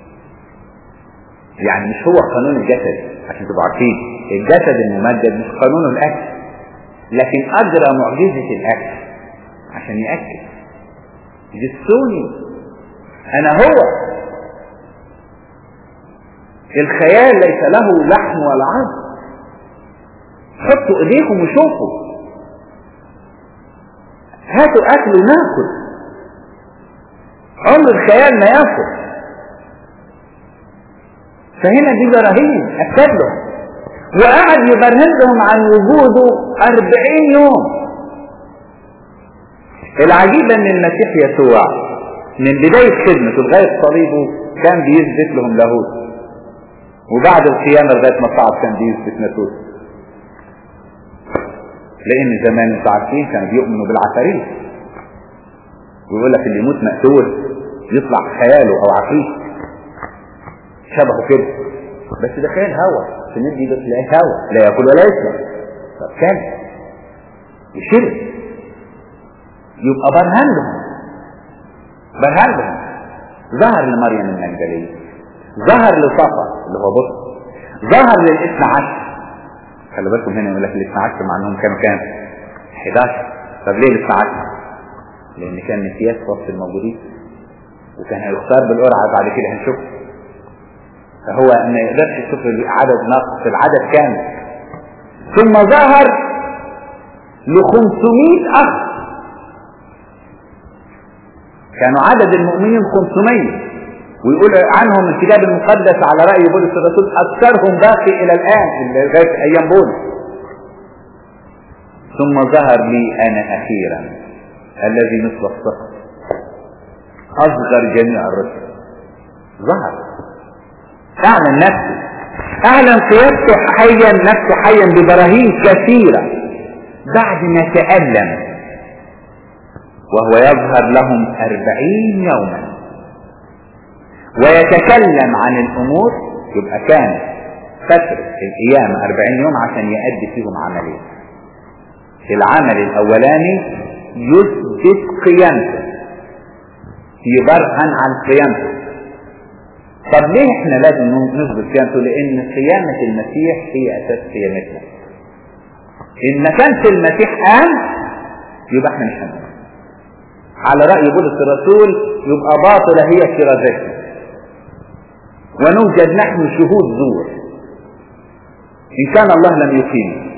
يعني مش هو قانون الجسد عشان تبقوا عارفين الجسد الممجد مش قانون الاكل لكن اجرى معجزة الاكل عشان يأكل جسوني انا هو الخيال ليس له لحم ولا عظم حطوا ايديكم وشوفوا هاتوا اكل وناكل عمر الخيال ما ياكل فهنا دي براهين اكتب لهم وقعد يبرهن لهم عن وجوده أربعين يوم العجيب ان المسيح يسوع من بداية خدمته لغاية صليبه كان بيثبت لهم لاهوت وبعد القيامة لغاية ما صعد كان بيثبت ناسوت لان زمان انتوا عارفين كانوا بيؤمنوا بالعفاريت ويقول لك اللي يموت مقتول يطلع خياله او عفريت شبهه كده بس ده خيال هوا تمد ايدك تلاقيه هوا لا ياكل ولا يشرب طب كان يشرب يبقى برهن لهم برهن لهم ظهر لمريم المجدلية ظهر لصفا اللي هو بطل ظهر للاثنى عشر خلي بالكم هنا يقول لك الاثنى عشر مع انهم كانوا كام 11 طب ليه الاثنى عشر لان كان مسياس وسط الموجودين وكان هيختار بالقرعه بعد كده هنشوف فهو ما يقدرش يشوف العدد نقص العدد كامل ثم ظهر ل 500 اخ كانوا عدد المؤمنين 500 ويقول عنهم الكتاب المقدس على رأي بولس الرسول أكثرهم باقي إلى الآن لغاية أيام بولس ثم ظهر لي أنا أخيرا الذي مثل الصخر أصغر جميع الرسل ظهر أعلن نفسه أعلن قيادته حيا نفسه حيا ببراهين كثيرة بعد ما تألم وهو يظهر لهم أربعين يوما ويتكلم عن الأمور يبقى كان فترة القيامة 40 يوم عشان يأدي فيهم عملين العمل الأولاني يثبت قيامته يبرهن عن قيامته طب ليه احنا لازم نثبت قيامته لان قيامة المسيح هي اساس قيامتنا ان ما كانش المسيح قام يبقى احنا مش هنقوم على رأي بولس الرسول يبقى باطلة هي كرازتنا ونوجد نحن شهود زور إن كان الله لم يقيم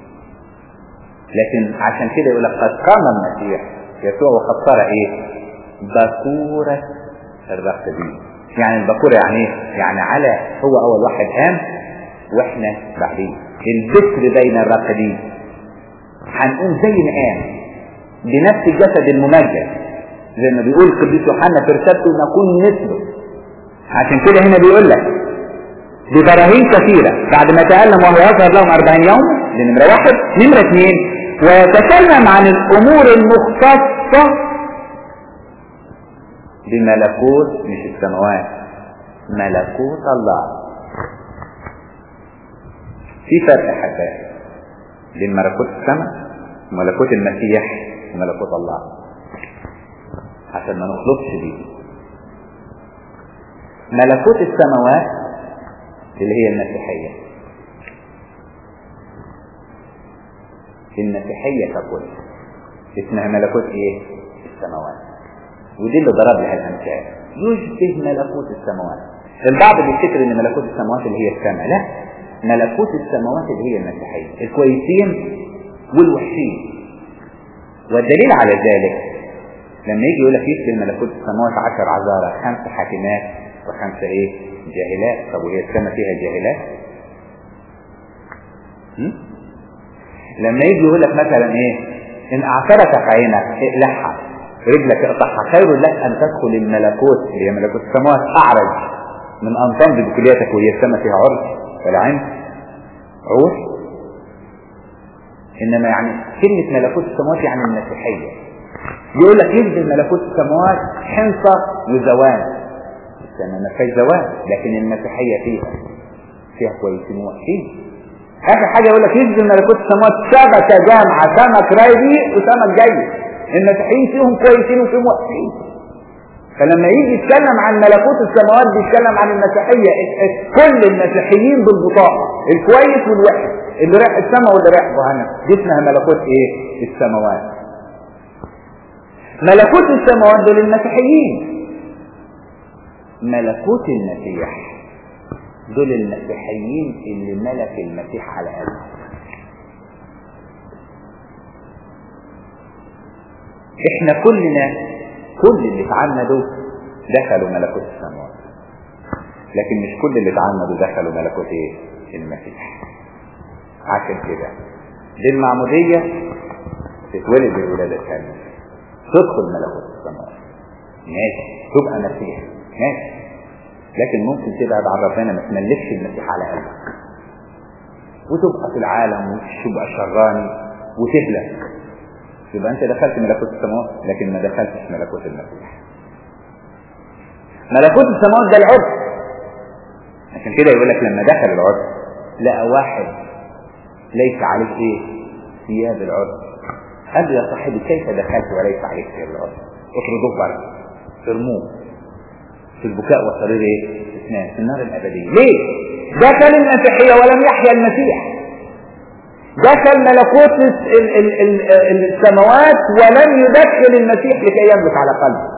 لكن عشان كده يقول لك قد قام المسيح يسوع وقد صار ايه بكورة الراقدين يعني البكورة يعني ايه يعني على هو اول واحد قام واحنا بعدين البكر بين الراقدين هنقوم زي ما قام بنفس الجسد الممجد زي ما بيقول القديس يوحنا في رسالته نكون مثله عشان كده هنا بيقول لك ببراهين كثيرة بعد ما تألم وهو يظهر لهم 40 يوم دي نمرة واحد نمرة اثنين ويتكلم عن الأمور المختصة بملكوت مش السماوات ملكوت الله في فرق حبايبي بين ملكوت السماء وملكوت المسيح وملكوت الله عشان ما نخلطش بيه ملكوت السماوات اللي هي المسيحية المسيحية ككل اسمها ملكوت ايه السماوات ودي اللي ضرب لها الامثال يشبه ملكوت السماوات البعض بيفتكر ان ملكوت السماوات اللي هي السماء لا ملكوت السماوات اللي هي المسيحية الكويسين والوحشين والدليل على ذلك لما يجي يقول لك يشبه ملكوت السماوات عشر عذارى خمس حاكمات وخمسة ايه جاهلات طب وهي السماء فيها جاهلات لما يجي يقول لك مثلا ايه ان اعثرتك عينك اقلعها رجلك اقطعها خير لك ان تدخل الملكوت اللي هي ملكوت السماوات اعرج من ان تمضي بكليتك وهي السماء فيها عرج ولا عين عوش انما يعني كلمة ملكوت السماوات يعني المسيحية يقول لك يجد ملكوت السماوات حنصة وزوال السماء ما فيهاش زوال لكن المسيحية فيها فيها كويسين ووحشين اخر حاجة يقول لك يجد ملكوت السماوات شبكة جامعة سمك رايدي وسمك جيد المسيحيين فيهم كويسين وفيهم وحشين فلما يجي يتكلم عن ملكوت السماوات بيتكلم عن المسيحية كل المسيحيين بالبطاقة الكويس والوحش اللي رايح السماء واللي رايح جهنم دي اسمها ملكوت ايه السماوات ملكوت السماوات دول المسيحيين ملكوت المسيح دول المسيحيين اللي ملك المسيح على قلبهم احنا كلنا كل اللي اتعمدوا دخلوا ملكوت السماوات لكن مش كل اللي اتعمدوا دخلوا ملكوت ايه المسيح عشان كده دي المعمودية تتولد الولادة الثانية تدخل ملكوت السماوات ماشي تبقى مسيح ماشي لكن ممكن تبعد عن ربنا ما تملكش المسيح على قلبك وتبقى في العالم وتبقى شراني وتهلك يبقى انت دخلت ملكوت السماوات لكن ما دخلتش ملكوت المسيح ملكوت السماوات ده العرس عشان كده يقول لك لما دخل العرس لقى واحد ليس عليه ايه ثياب العرس قال له يا صاحبي كيف دخلت وليس عليك ثياب العرس اطردوه بره ارموه في البكاء والصرير ايه اثنان في النار الابديه ليه دخل المسيحيه ولم يحيا المسيح دخل ملكوت ال ال ال السماوات ولم يدخل المسيح لكي يملك على قلبه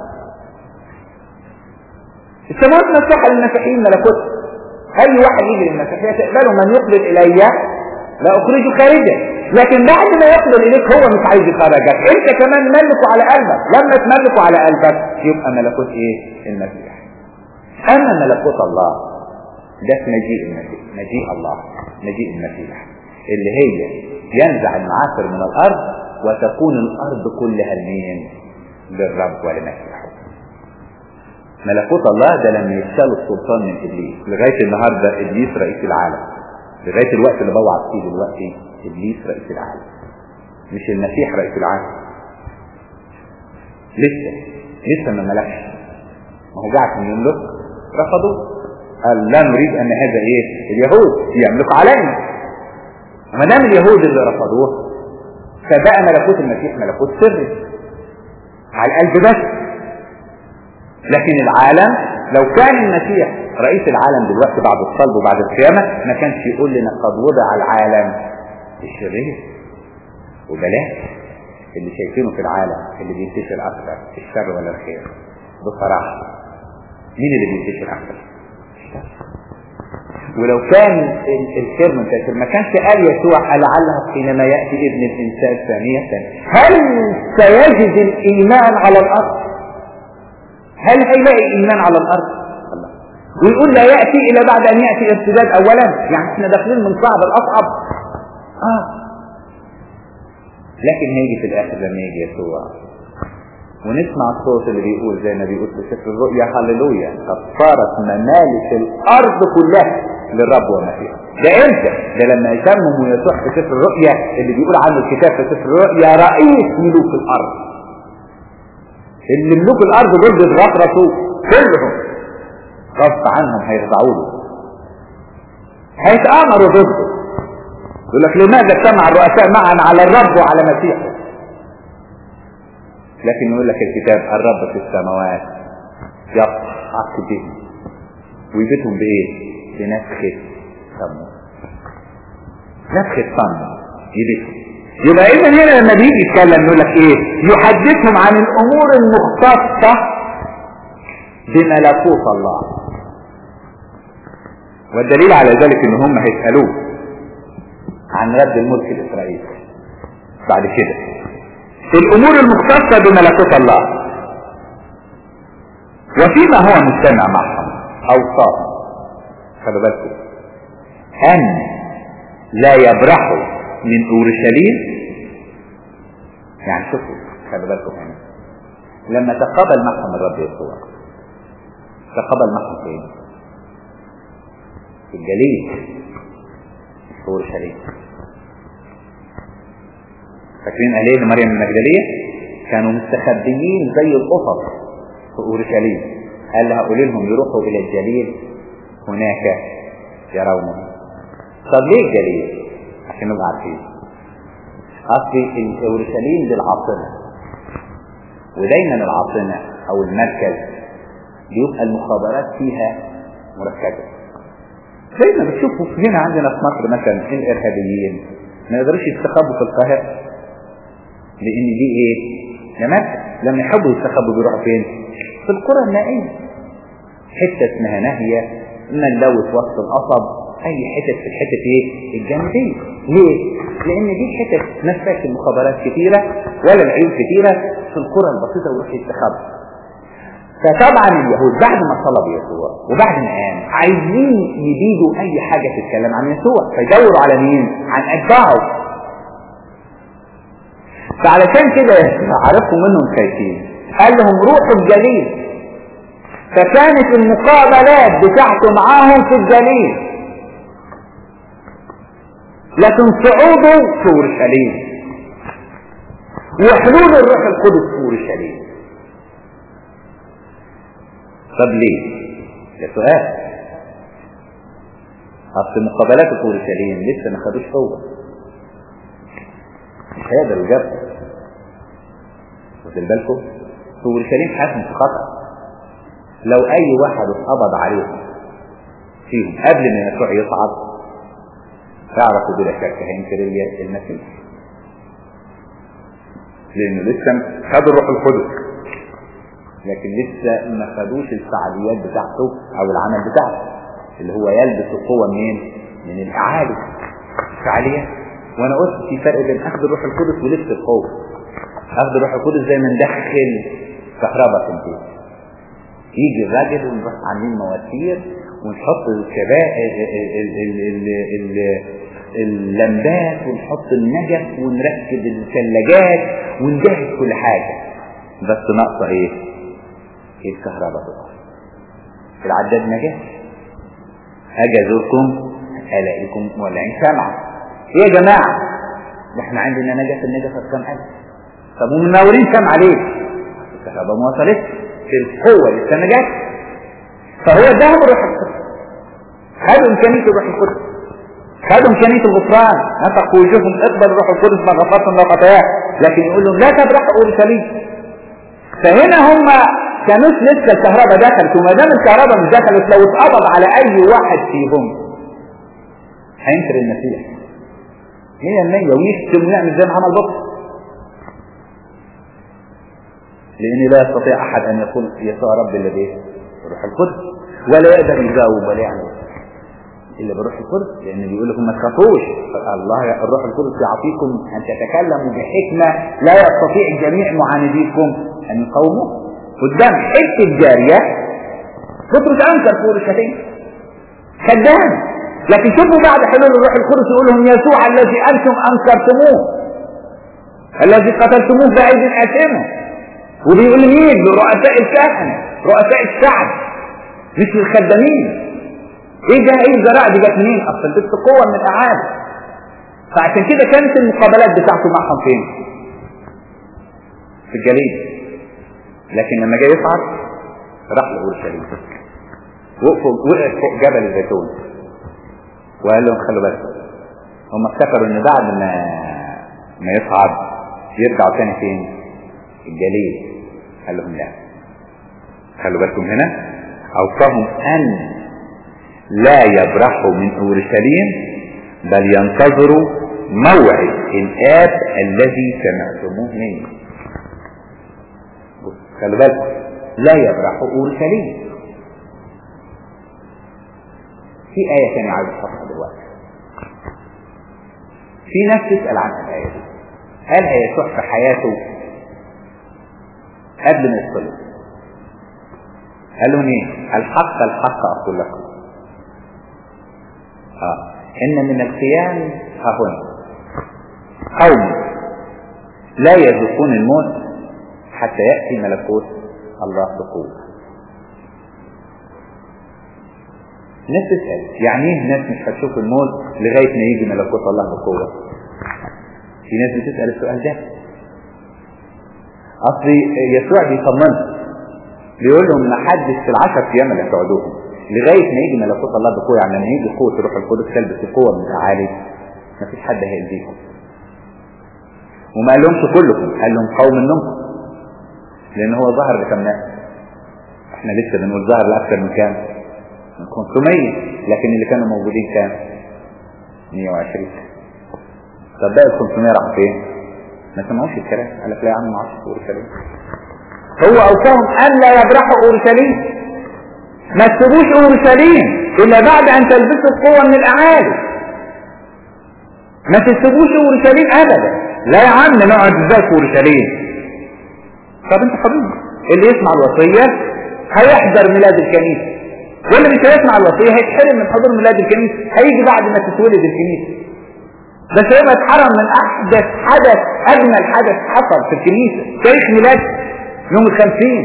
السماوات مفتوحه للمسيحيين ملكوت اي واحد يجي للمسيحيه تقبله من يقبل الي لا اخرجه خارجا لكن بعد ما يقبل اليك هو مش عايز يخرجك انت كمان ملكه على قلبك لما تملكه على قلبك يبقى ملكوت ايه المسيح اما ملكوت الله ده في مجيء المسيح مجيء الله مجيء المسيح اللي هي ينزع المعاصر من الارض وتكون الارض كلها لمين للرب ولمسيحه ملكوت الله ده لما يشتغل السلطان من ابليس لغايه النهارده ابليس رئيس العالم لغايه الوقت اللي بوعد فيه دلوقتي ابليس رئيس العالم مش المسيح رئيس العالم لسه لسه ما ملكش ما هو قاعد يملك رفضوه قال لا نريد ان هذا ايه اليهود يملك علينا ما دام اليهود اللي رفضوه فبقى ملكوت المسيح ملكوت سري على القلب بس لكن العالم لو كان المسيح رئيس العالم دلوقتي بعد الصلب وبعد القيامة ما كانش يقول لنا قد وضع العالم الشرير وبلاش اللي شايفينه في العالم اللي بينتشر اكثر الشر ولا الخير بصراحة مين اللي بينتشر اكثر ولو كان الخير منتشر ما كانش قال يسوع لعلها حينما يأتي ابن الإنسان ثانية هل سيجد الإيمان على الأرض هل هيلاقي الإيمان على الأرض الله ويقول لا يأتي إلا بعد أن يأتي ارتداد أولا يعني احنا داخلين من صعب الأصعب آه لكن هيجي في الآخر لما يجي يسوع ونسمع الصوت اللي بيقول زي ما بيقول في سفر الرؤيا هللويا قد صارت ممالك الارض كلها للرب وما فيها ده امتى ده لما يسمم يسوع في سفر الرؤيا اللي بيقول عنه الكتاب في سفر الرؤيا رئيس ملوك الارض اللي ملوك الارض ضد غطرسه كلهم غصب عنهم هيخضعوا له هيتآمروا ضده يقول لك لماذا اجتمع الرؤساء معا على الرب وعلى مسيحه لكن يقول لك الكتاب الرب في السماوات يضحك بهم ويبيتهم بايه بنفخة صم نفخة صم يبيتهم يبقى اذا هنا لما بيجي يتكلم يقول لك ايه يحدثهم عن الامور المختصة بملكوت الله والدليل على ذلك ان هم هيسألوه عن رد الملك لاسرائيل بعد كده الامور المختصة بملكوت الله وفيما هو مجتمع معهم اوصاهم خلوا بالكم ان لا يبرحوا من اورشليم يعني شوفوا خلوا بالكم هنا لما تقابل معهم الرب يسوع تقابل معهم فين في الجليل في اورشليم فاكرين قال ايه لمريم المجدلية كانوا مستخبيين زي القطط في اورشليم قال لها قولي لهم يروحوا الى الجليل هناك يرونه طب ليه الجليل عشان نبقى عارفين اصل اورشليم دي العاصمه ودايما العاصمه او المركز بيبقى المخابرات فيها مركزه زي ما بتشوفوا هنا عندنا في مصر مثلا الارهابيين ما يقدروش يستخبوا في القاهره لان دي ايه ده مركز لما يحبوا يستخبوا بيروحوا فين في القرى النائيه حته اسمها ناهيه ملوت وسط القصب اي حتت في الحتت ايه الجانبيه ليه لان دي حتت ما فيهاش المخابرات كتيره ولا العيون كتيره في القرى البسيطه ويروح يستخبى فطبعا اليهود بعد ما طلب يسوع وبعد ما قام عايزين يبيدوا اي حاجه تتكلم عن يسوع فيدوروا على مين عن اتباعه فعلشان كده عرفوا منهم خايفين قال لهم روحوا الجليل فكانت المقابلات بتاعته معاهم في الجليل لكن صعوده في اورشليم وحلول الروح القدس في اورشليم طب ليه ده سؤال اصل مقابلاته في اورشليم لسه ما خدوش قوه مش هيقدروا يجابوا واخد بالكم في اورشليم حاسم في خطر لو اي واحد اتقبض عليهم فيهم قبل ما يسوع يصعد تعرفوا بلا شك هينكر المسيح لانه لسه خدوا الروح القدس لكن لسه ما خدوش الفعاليات بتاعته او العمل بتاعته اللي هو يلبس القوة منين من الاعادة الفعاليات وانا قلت في فرق بين اخذ الروح القدس ولبس القوة اخذ الروح القدس زي ما ندخل كهرباء في البيت يجي الراجل ونروح عاملين مواسير ونحط الشباب اللمبات ونحط النجف ونركب الثلاجات ونجهز كل حاجة بس ناقصة ايه الكهرباء تقف العداد ما جاش اجي ازوركم الاقيكم مولعين شمعة ايه يا جماعة احنا عندنا نجف النجف كام الف طب ومنورين شمعة ليه الكهرباء ما وصلتش في القوة لسه ما جاتش فهو اداهم روح القدس خدوا إمكانية الروح القدس خدوا إمكانية الغفران نفخوا وجوههم اقبل الروح القدس ما غفرتم لو خطاياه لكن يقول لهم لا تبرحوا أورشليم فهنا هم كانوش لسه الكهرباء دخلت وما دام الكهرباء مش دخلت لو اتقبض على أي واحد فيهم هينكر المسيح 100% ويشتم ويعمل زي ما عمل بطل لأن لا يستطيع أحد أن يقول يسوع رب الذي روح القدس ولا يقدر يجاوب ولا يعمل إلا بروح القدس لأن بيقول لكم ما تخافوش الله الروح القدس يعطيكم أن تتكلموا بحكمة لا يستطيع جميع معانديكم أن يقاوموا قدام حتة جارية بطرس أنكر فوق الشتين خدام لكن شوفوا بعد حلول الروح القدس يقول لهم يسوع الذي أنتم أنكرتموه الذي قتلتموه بأيدي أثمه وبيقول مين لرؤساء الكهنة رؤساء الشعب مش الخدامين ايه ده ايه الزراعة دي جت منين اصل دي قوة من الاعادة فعشان كده كانت المقابلات بتاعته معهم فين في الجليل لكن لما جاي يصعد راح لاورشليم وقفوا وقف فوق جبل الزيتون وقال لهم خلوا بالكم هم افتكروا ان بعد ما ما يصعد يرجعوا تاني فين الجليل قال لهم لا خلوا بالكم هنا اوصاهم ان لا يبرحوا من اورشليم بل ينتظروا موعد الاب الذي سمعتموه مني خلوا بالكم لا يبرحوا اورشليم في آية ثانية عايز أشرحها دلوقتي. في ناس تسأل عن الآية دي. هل هيسوع في حياته قبل ما يدخل قال لهم ايه الحق الحق اقول لكم اه ان من القيام ها هنا قوم لا يذوقون الموت حتى ياتي ملكوت الله بقوه ناس تسال يعني ايه الناس مش هتشوف الموت لغايه ما يجي ملكوت الله بقوه في ناس بتسال السؤال ده اصل يسوع بيطمنهم بيقول لهم ما حدش في العشر ايام اللي هتقعدوهم لغايه ما يجي ملكوت الله بقوه يعني لما يجي قوه الروح القدس تلبس القوه من اعالي ما فيش حد هيأذيكم وما قال لهمش كلكم قال لهم قوم منكم لان هو ظهر لكم ناس احنا لسه بنقول ظهر لاكثر من كام من 500 لكن اللي كانوا موجودين كام 120 طب باقي ال 500 راحوا فين ما سمعوش الكلام قال لك لا يا عم ما اعرفش اورشليم هو اوصاهم ان لا يبرحوا اورشليم ما تسيبوش اورشليم الا بعد ان تلبسوا القوه من الاعالي ما تسيبوش اورشليم ابدا لا يا عم نقعد ازاي في اورشليم طب انت حبيبي اللي يسمع الوصيه هيحضر ميلاد الكنيسه واللي مش هيسمع الوصيه هيتحرم من حضور ميلاد الكنيسه هيجي بعد ما تتولد الكنيسه بس هيبقى اتحرم من احدث حدث اجمل حدث حصل في الكنيسه تاريخ ميلاد يوم الخمسين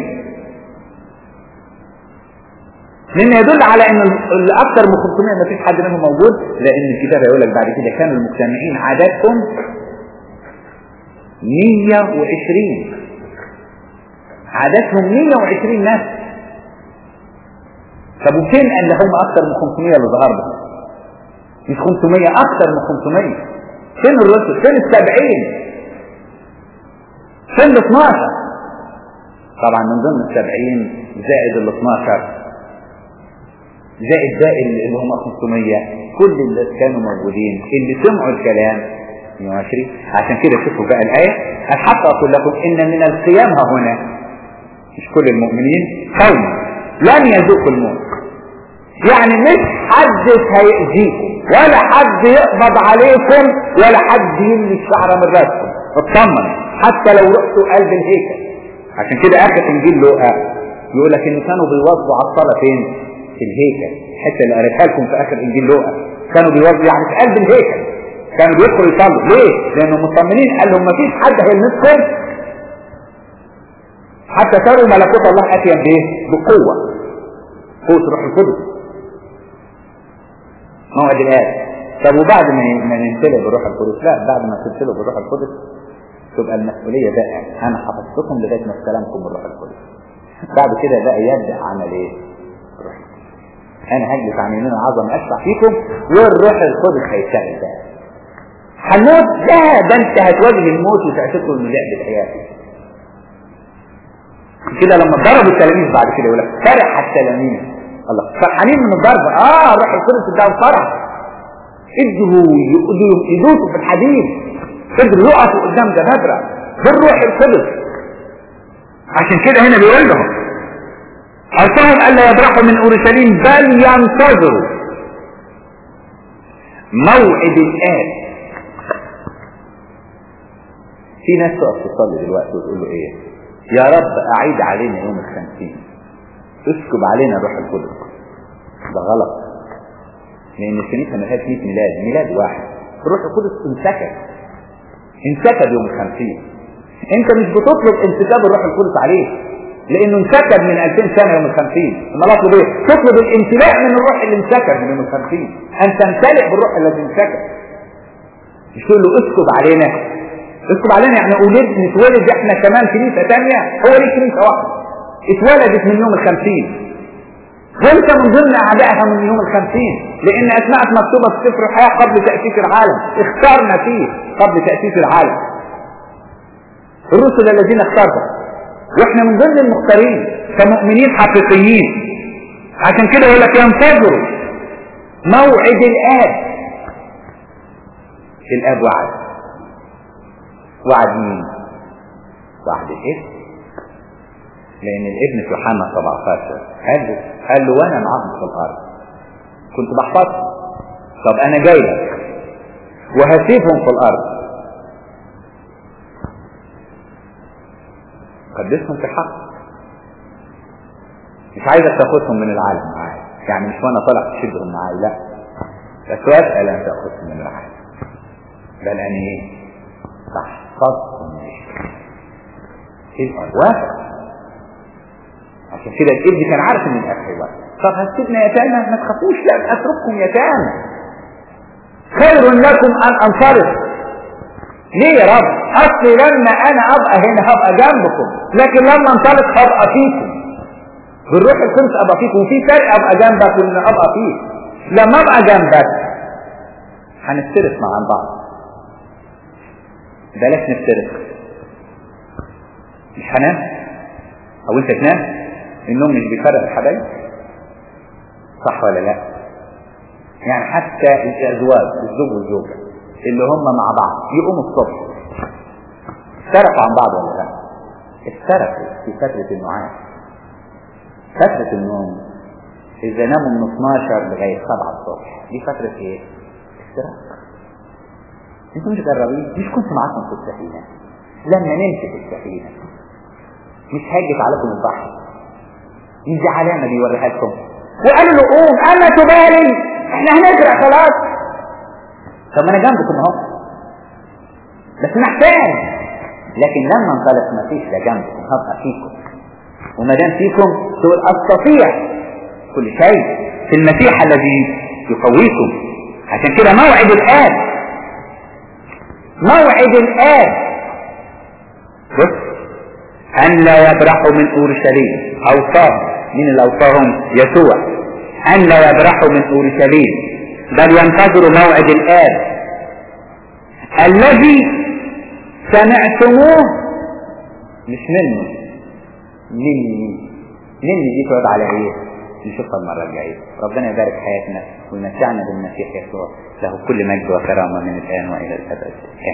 لان يدل على ان الاكثر من 500 ما فيش حد منهم موجود لان الكتاب يقول لك بعد كده كانوا المجتمعين عددهم 120 عددهم 120 نفس طب وفين اللي هم اكثر من 500 اللي ظهر ده مش 500 اكثر من 500 فين الرسل فين السبعين فين ال 12 طبعا من ضمن السبعين زائد ال 12 زائد باقي اللي هم 500 كل الناس كانوا موجودين اللي سمعوا الكلام 120 عشان كده شوفوا بقى الآية الحق أقول لكم إن من القيام ها هنا مش كل المؤمنين قوم لن يذوقوا الموت يعني مش حد هيأذيكم ولا حد يقبض عليكم ولا حد يملي الشعر من راسكم اطمن حتى لو رحتوا قلب الهيكل عشان كده اخر انجيل لوقا يقول لك ان كانوا بيواظبوا على الصلاه فين؟ في الهيكل الحته اللي قريتها لكم في اخر انجيل لوقا كانوا بيواظبوا يعني في قلب الهيكل كانوا بيدخلوا يصلوا ليه؟ لانهم مطمنين قال لهم مفيش حد هيلمسكم حتى تروا ملكوت الله اتيا بايه؟ بقوه قوه روح القدس موعد الآية طب وبعد ما ما نمتلئ بروح القدس لا بعد ما تمتلئوا بروح القدس تبقى المسؤولية بقى أنا حفظتكم لغاية ما استلمكم بروح القدس بعد كده بقى يبدأ عمل إيه؟ روح انا هجلس عن يمين العظم اشفع فيكم والروح القدس هيشتغل بقى هنموت لا ده انت هتواجه الموت وتعتقد انه لعبة عيالي كده لما ضربوا التلاميذ بعد كده يقول لك فرح التلاميذ الله فرحانين من الضرب اه الروح القدس اداهم فرح قدروا يدوسوا في الحديد قدروا يقفوا قدام جنابرة بالروح القدس عشان كده هنا بيقول لهم أوصاهم ألا يبرحوا من أورشليم بل ينتظروا موعد الآن في ناس تقف تصلي دلوقتي وتقول له ايه يا رب اعيد علينا يوم الخمسين اسكب علينا روح القدس ده غلط لان الكنيسه ملهاش 100 ميلاد ميلاد واحد الروح القدس انسكب انسكب يوم الخمسين انت مش بتطلب انسكاب الروح القدس عليه لانه انسكب من 2000 سنه يوم الخمسين اما اطلب ايه تطلب الامتلاء من الروح اللي انسكب من يوم الخمسين ان تمتلئ بالروح الذي انسكب مش تقول له اسكب علينا اسكب علينا يعني ولد نتولد احنا كمان كنيسه ثانيه هو ليه كنيسه واحده اتولدت من يوم الخمسين وانت من ضمن اعدائها من يوم الخمسين لان اسماءك مكتوبه في سفر الحياه قبل تاسيس العالم اختارنا فيه قبل تاسيس العالم الرسل الذين اختارهم واحنا من ضمن المختارين كمؤمنين حقيقيين عشان كده يقول لك ينتظروا موعد الاب الاب وعد وعد مين وعد الابن لان الابن في يوحنا 17 قال له قال له وانا معاهم في الارض كنت بحفظهم طب انا جاي لك وهسيبهم في الارض قدسهم في حق مش عايزك تاخدهم من العالم معايا يعني مش وانا طالع تشدهم معايا لا بس واسال ان تاخذهم من العالم بل ان ايه تحفظهم يبقى واحد عشان كده الابن كان عارف ان الاب هيوافق طب هتسيبنا يتامى ما تخافوش لا اترككم يتامى خير لكم ان انصرف ليه يا رب اصلي لما انا ابقى هنا هبقى جنبكم لكن لما انطلق هبقى فيكم بالروح القدس ابقى فيكم وفي فرق ابقى جنبك وان ابقى فيك لما ابقى جنبك هنفترق مع بعض بلاش نفترق مش هنام او انت تنام النوم مش بيفرق الحبايب صح ولا لا يعني حتى الازواج الزوج والزوجه اللي هم مع بعض يقوموا الصبح افترقوا عن بعض ولا لا افترقوا في فترة النعاس فترة النوم اذا ناموا من 12 لغاية 7 الصبح دي فترة ايه افتراق انتوا مش جربين مش كنت معاكم في السفينة لما نمت في السفينة مش هاجت عليكم البحر مش دي علامة بيوريها لكم وقالوا له قوم انا تبالي احنا هنغرق خلاص طب ما انا جنبكم اهو بس محتاج لكن لما انطلق ما فيش لا جنبكم هبقى فيكم وما دام فيكم تقول استطيع كل شيء في المسيح الذي يقويكم عشان كده موعد الآب موعد الآب بص أن لا يبرحوا من أورشليم أوصاهم من اللي أوصاهم يسوع أن لا يبرحوا من أورشليم بل ينتظروا موعد الآب الذي سمعتموه مش منه مني مني دي تقعد على ايه نشوفها المرة الجاية ربنا يبارك حياتنا ويمتعنا بالمسيح يسوع له كل مجد وكرامة من الآن وإلى الأبد